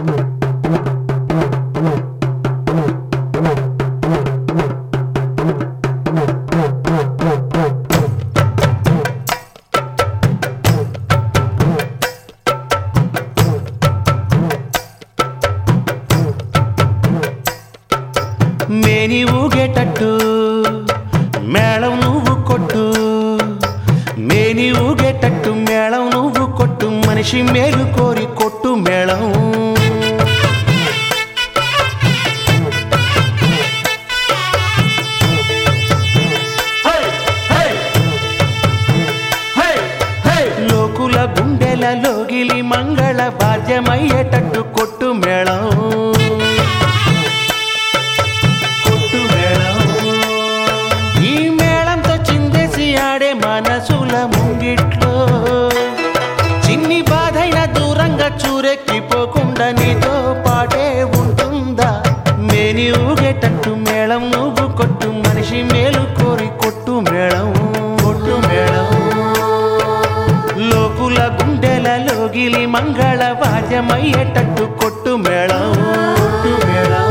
మేని ఊగేటట్టు మేళం నువ్వు కొట్టు మేని ఊగేటట్టు మేళం నువ్వు కొట్టు మనిషి మేలు కోరి కొట్టు మేళం లోకుల గుండెల లోగిలి మంగళ వాద్యమయ్యేటట్టు కొట్టు మేళం కొట్టు మేళం ఈ మేళంతో చిందేసి ఆడే మనసుల ముంగిట్లో చిన్ని బాధైన దూరంగా చూరెక్కిపోకుండా నీతో పాటే ఉంటుందా మేని ఊగేటట్టు మేళం నువ్వు కొట్టు మనిషి మేలు కోరి కొట్టు మేళం కొట్టు మేళం లోకుల గుండెల లోగిలి మంగళ వాద్యమయ్యేటట్టు కొట్టు మేళం కొట్టు మేళం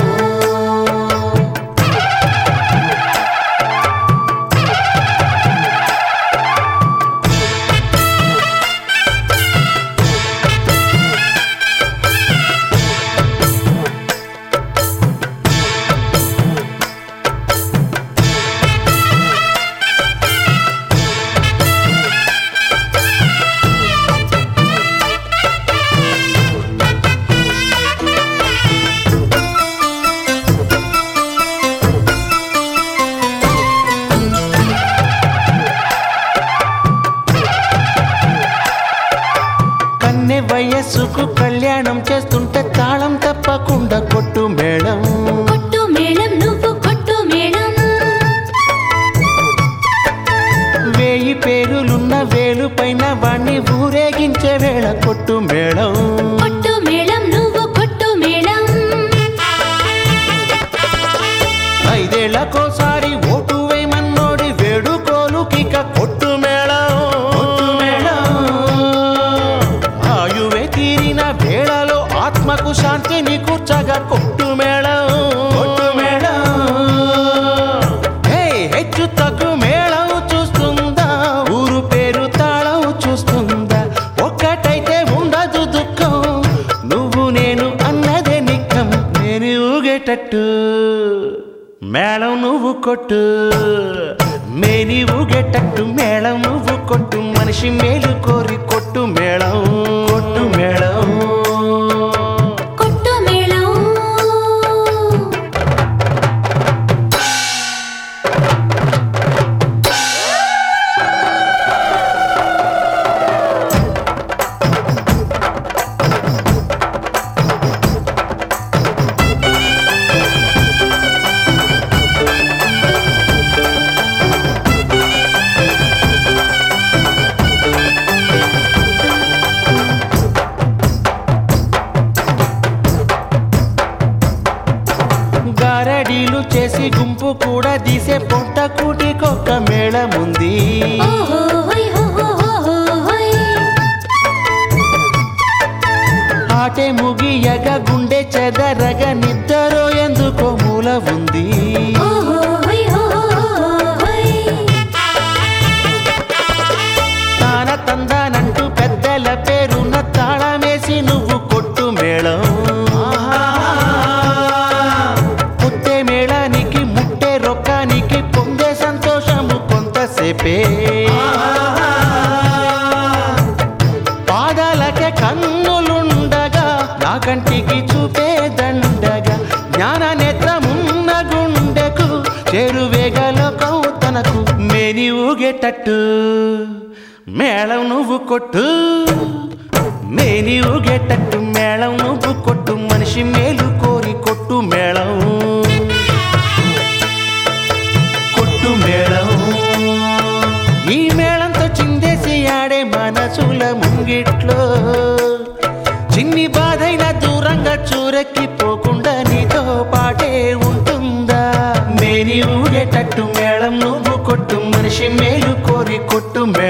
కన్నె వయస్సుకు కళ్యాణం చేస్తుంటే తాళం తప్పకుండా కొట్టు మేడం కొట్టు మేళం నువ్వు కొట్టు మేళం వేయి పేరులున్న వేలు పైన వాణ్ణి ఊరేగించే వేళ కొట్టు మేడం కొట్టు మేళం నువ్వు కొట్టు మేళం ఐదేళ్లకోసారి ఓటు వేయమన్నోడి వేడుకోలు కిక కొట్టు మేళం కొట్టు మేళం ఆయువే తీరిన వేళలో ఆత్మకు శాంతిని కూర్చగా కొట్టు మేళం కొట్టు మేళం హే, హెచ్చు తగ్గు మేళం చూస్తుందా ఊరు పేరు తాళం చూస్తుందా ఒక్కటైతే ఉండదు దుఃఖం నువ్వు నేను అన్నదే నిక్కం నేను ఊగేటట్టు మేళం నువ్వు కొట్టు మేని ఊగేటట్టు మేళం నువ్వు కొట్టు మనిషి మేలు కోరి కొట్టు మేళం కొట్టు మేళం కొట్టు మేళం గారడీలు చేసి గుంపు కూడా తీసే పొట్ట కూటికొక్క మేళముంది ఓహో హోయ్ హో హో హో హో హోయ్ ఆటే ముగియగ గుండె చెదరగ నిద్దరో ఎందుకో మూల ఉంది ఓహో హోయ్ హో హో హో హోయ్ తాన తందానంటూ పెద్దల పేరున్న తాళమేసి నువ్వు కొట్టు మేళం పుట్టే మేళానికి ముట్టే రొక్కానికి పొందే సంతోషము కొంతసేపే పాదాలకే కన్నులుండగా నా కంటికి చూపే దండగా జ్ఞాన నేత్రమున్న గుండెకు చేరువేగలోకం తనకు మేని ఊగేటట్టు మేళం నువ్వు కొట్టు మేని ఊగేటట్టు మేళం నువ్వు కొట్టు మనిషి మేలు కోరి కొట్టు మేళం కొట్టు మేళం ఈ మేళంతో చిందేసి ఆడే మనసుల ముంగిట్లో చిన్ని బాధైన దూరంగా చూరెక్కిపోకుండా నీతో పాటే ఉంటుందా మేని ఊగేటట్టు మేళం నువ్వు కొట్టు మనిషి మేలు కోరి కొట్టు మేళం